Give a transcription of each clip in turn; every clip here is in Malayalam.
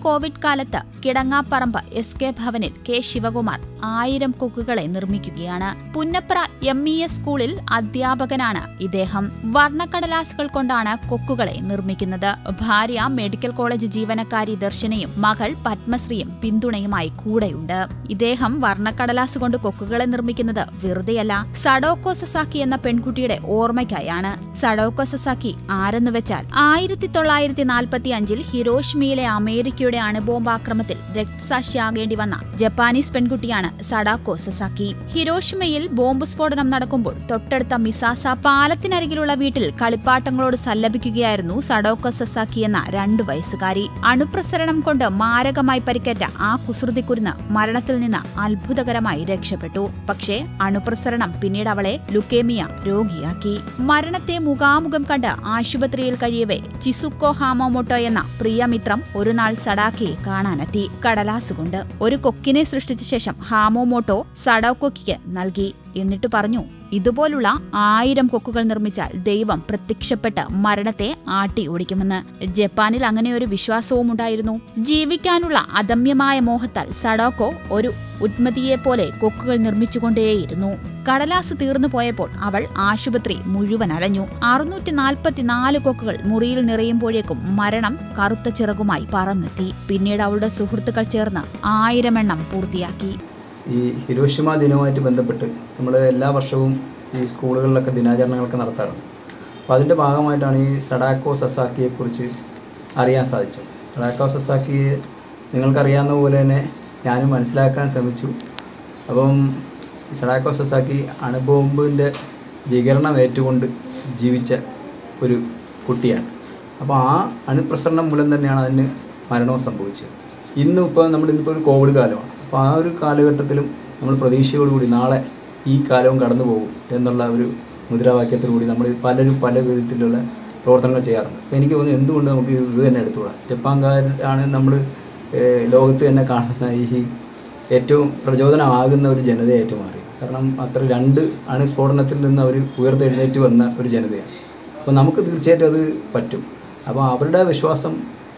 കോവിഡ് കാലത്ത് കിടങ്ങാപ്പറമ്പ് എസ് കെ ഭവനിൽ കെ ശിവകുമാർ ആയിരം കൊക്കുകളെ നിർമ്മിക്കുകയാണ് പുന്നപ്ര എം ഇ എസ് സ്കൂളിൽ അധ്യാപകനാണ് ഇദ്ദേഹം വർണ്ണക്കടലാസുകൾ കൊണ്ടാണ് കൊക്കുകളെ നിർമ്മിക്കുന്നത് ഭാര്യ മെഡിക്കൽ കോളേജ് ജീവനക്കാരി ദർശനയും മകൾ പത്മശ്രീയും പിന്തുണയുമായി കൂടെയുണ്ട് ഇദ്ദേഹം വർണ്ണക്കടലാസ് കൊണ്ട് കൊക്കുകളെ നിർമ്മിക്കുന്നത് വെറുതെയല്ല സഡോക്കോ സസാക്കി എന്ന പെൺകുട്ടിയുടെ ഓർമ്മയ്ക്കായാണ് സഡോക്കോ സസാക്കി ആരെന്ന് വെച്ചാൽ ആയിരത്തി തൊള്ളായിരത്തി നാൽപ്പത്തി അഞ്ചിൽ ഹിരോഷിമയിലെ അമേരിക്കയുടെ അണുബോംബാക്രമത്തിൽ രക്തസാക്ഷിയാകേണ്ടി വന്ന ജപ്പാനീസ് പെൺകുട്ടിയാണ് സഡാക്കോ സസാക്കി ഹിരോഷിമയിൽ ബോംബ് സ്ഫോടനം നടക്കുമ്പോൾ തൊട്ടടുത്ത മിസാസ പാലത്തിനരികിലുള്ള വീട്ടിൽ കളിപ്പാട്ടങ്ങളോട് സല്ലപിക്കുകയായിരുന്നു സഡോക്കോ സസാക്കി എന്ന രണ്ടു വയസ്സുകാരി അണുപ്രസരണം കൊണ്ട് മാരകമായി പരിക്കേറ്റ ആ കുസൃതിക്കുരുന്ന് മരണത്തിൽ നിന്ന് അത്ഭുതകരമായി രക്ഷപ്പെട്ടു പക്ഷേ അണുപ്രസരണം പിന്നീട് അവളെ ലുക്കേമിയ രോഗിയാക്കി മരണത്തെ മുഖാമുഖം കണ്ട് ആശുപത്രിയിൽ കഴിയവേ ചിസുക്കോ ഹാമോമോട്ടോ എന്ന പ്രിയമിത്രം ഒരു നാൾ സഡാക്കിയെ കാണാനെത്തി കടലാസ് കൊണ്ട് ഒരു കൊക്കിനെ സൃഷ്ടിച്ച ശേഷം ഹാമോമോട്ടോ സഡാക്കൊക്കിക്ക് നൽകി എന്നിട്ട് പറഞ്ഞു ഇതുപോലുള്ള ആയിരം കൊക്കുകൾ നിർമ്മിച്ചാൽ ദൈവം പ്രത്യക്ഷപ്പെട്ട് മരണത്തെ ആട്ടി ഓടിക്കുമെന്ന് ജപ്പാനിൽ അങ്ങനെ ഒരു വിശ്വാസവും ഉണ്ടായിരുന്നു ജീവിക്കാനുള്ള അദമ്യമായ മോഹത്താൽ സഡോക്കോ ഒരു ഉന്മതിയെപ്പോലെ കൊക്കുകൾ നിർമ്മിച്ചുകൊണ്ടേയിരുന്നു കടലാസ് തീർന്നു പോയപ്പോൾ അവൾ ആശുപത്രി മുഴുവൻ അലഞ്ഞു അറുന്നൂറ്റി നാൽപ്പത്തിനാല് കൊക്കുകൾ മുറിയിൽ നിറയുമ്പോഴേക്കും മരണം കറുത്ത ചിറകുമായി പറന്നെത്തി പിന്നീട് അവളുടെ സുഹൃത്തുക്കൾ ചേർന്ന് ആയിരം എണ്ണം പൂർത്തിയാക്കി ഈ ഹിരോഷിമ ദിനവുമായിട്ട് ബന്ധപ്പെട്ട് നമ്മൾ എല്ലാ വർഷവും ഈ സ്കൂളുകളിലൊക്കെ ദിനാചരണങ്ങളൊക്കെ നടത്താറുണ്ട് അപ്പോൾ അതിൻ്റെ ഭാഗമായിട്ടാണ് ഈ സഡാക്കോ സസാക്കിയെക്കുറിച്ച് അറിയാൻ സാധിച്ചത് സഡാക്കോ സസാക്കിയെ നിങ്ങൾക്കറിയാവുന്ന പോലെ തന്നെ ഞാനും മനസ്സിലാക്കാൻ ശ്രമിച്ചു അപ്പം ഈ സഡാക്കോ സസാക്കി അണുബോംബിൻ്റെ വികരണം ഏറ്റുകൊണ്ട് ജീവിച്ച ഒരു കുട്ടിയാണ് അപ്പോൾ ആ അണുപ്രസരണം മൂലം തന്നെയാണ് അതിന് മരണവും സംഭവിച്ചത് ഇന്നും ഇപ്പോൾ നമ്മൾ ഇന്നിപ്പോൾ ഒരു കോവിഡ് കാലമാണ് അപ്പോൾ ആ ഒരു കാലഘട്ടത്തിലും നമ്മൾ പ്രതീക്ഷയോടുകൂടി നാളെ ഈ കാലവും കടന്നു പോകും എന്നുള്ള ഒരു മുദ്രാവാക്യത്തിലൂടി നമ്മൾ പലരും പല വിധത്തിലുള്ള പ്രവർത്തനങ്ങൾ ചെയ്യാറുണ്ട് അപ്പോൾ എനിക്ക് തോന്നുന്നു എന്തുകൊണ്ട് നമുക്ക് ഇത് തന്നെ എടുത്തുകൂടാ ജപ്പാൻകാരാണ് നമ്മൾ ലോകത്ത് തന്നെ കാണുന്ന ഈ ഏറ്റവും പ്രചോദനമാകുന്ന ഒരു ജനതയായിട്ട് മാറി കാരണം അത്ര രണ്ട് അണുസ്ഫോടനത്തിൽ നിന്ന് അവർ ഉയർത്തെഴുന്നേറ്റ് വന്ന ഒരു ജനതയാണ് അപ്പോൾ നമുക്ക് തീർച്ചയായിട്ടും അത് പറ്റും അപ്പോൾ അവരുടെ വിശ്വാസം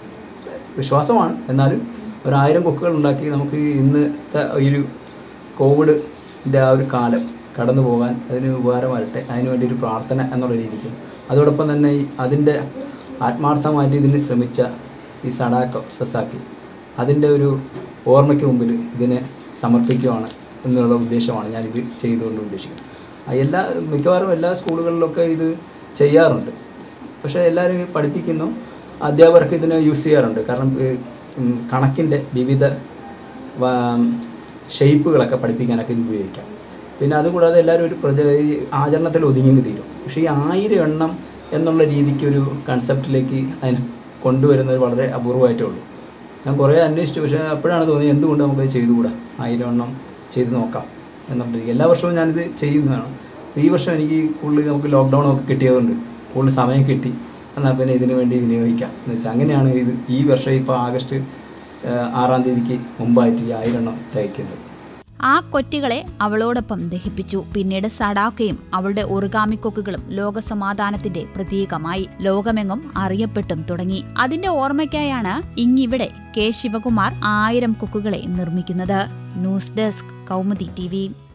വിശ്വാസമാണ് എന്നാലും ഒരായിരം കൊക്കുകൾ ഉണ്ടാക്കി നമുക്ക് ഇന്നത്തെ ഈ ഒരു കോവിഡിൻ്റെ ആ ഒരു കാലം കടന്നു പോകാൻ അതിന് ഉപകാരമാകട്ടെ അതിന് വേണ്ടി ഒരു പ്രാർത്ഥന എന്നുള്ള രീതിക്ക് അതോടൊപ്പം തന്നെ ഈ അതിൻ്റെ ആത്മാർത്ഥമായിട്ട് ഇതിന് ശ്രമിച്ച ഈ സഡാക്കോ സസാക്കി അതിൻ്റെ ഒരു ഓർമ്മയ്ക്ക് മുമ്പിൽ ഇതിനെ സമർപ്പിക്കുകയാണ് എന്നുള്ള ഉദ്ദേശമാണ് ഞാനിത് ചെയ്തുകൊണ്ട് ഉദ്ദേശിക്കുന്നത് ആ എല്ലാ മിക്കവാറും എല്ലാ സ്കൂളുകളിലൊക്കെ ഇത് ചെയ്യാറുണ്ട് പക്ഷേ എല്ലാവരും ഈ പഠിപ്പിക്കുന്നു അധ്യാപകർക്ക് ഇതിനെ യൂസ് ചെയ്യാറുണ്ട് കാരണം കണക്കിൻ്റെ വിവിധ ഷെയ്പ്പുകളൊക്കെ പഠിപ്പിക്കാനൊക്കെ ഇത് ഉപയോഗിക്കാം പിന്നെ അതുകൂടാതെ എല്ലാവരും ഒരു പ്രജ ഈ ആചരണത്തിൽ ഒതുങ്ങി തീരും പക്ഷേ ഈ ആയിരം എണ്ണം എന്നുള്ള രീതിക്ക് ഒരു കൺസെപ്റ്റിലേക്ക് അതിനെ കൊണ്ടുവരുന്നത് വളരെ അപൂർവമായിട്ടേ ഉള്ളൂ ഞാൻ കുറേ അന്വേഷിച്ചു പക്ഷേ അപ്പോഴാണ് തോന്നിയത് എന്തുകൊണ്ട് നമുക്കത് ചെയ്തുകൂടാ ആയിരം എണ്ണം ചെയ്ത് നോക്കാം എന്നുള്ള രീതി എല്ലാ വർഷവും ഞാനിത് ചെയ്യുന്നതാണ് ഈ വർഷം എനിക്ക് കൂടുതൽ നമുക്ക് ലോക്ക്ഡൗൺ ഒക്കെ കിട്ടിയതുകൊണ്ട് കൂടുതൽ സമയം കിട്ടി എന്നാൽ പിന്നെ ഇതിനു വേണ്ടി വിനിയോഗിക്കാം എന്ന് വെച്ചാൽ അങ്ങനെയാണ് ഇത് ഈ വർഷം ഇപ്പോൾ ആഗസ്റ്റ് ആറാം തീയതിക്ക് മുമ്പായിട്ട് ഈ ആയിരം എണ്ണം തയ്ക്കുന്നത് ആ കൊറ്റികളെ അവളോടൊപ്പം ദഹിപ്പിച്ചു പിന്നീട് സഡാക്കയും അവളുടെ ഒറുകാമിക്കൊക്കുകളും ലോകസമാധാനത്തിന്റെ പ്രതീകമായി ലോകമെങ്ങും അറിയപ്പെട്ടും തുടങ്ങി അതിന്റെ ഓർമ്മയ്ക്കായാണ് ഇങ്ങിവിടെ കെ ശിവകുമാർ ആയിരം കൊക്കുകളെ നിർമ്മിക്കുന്നത് ന്യൂസ് ഡെസ്ക് കൗമുദി ടി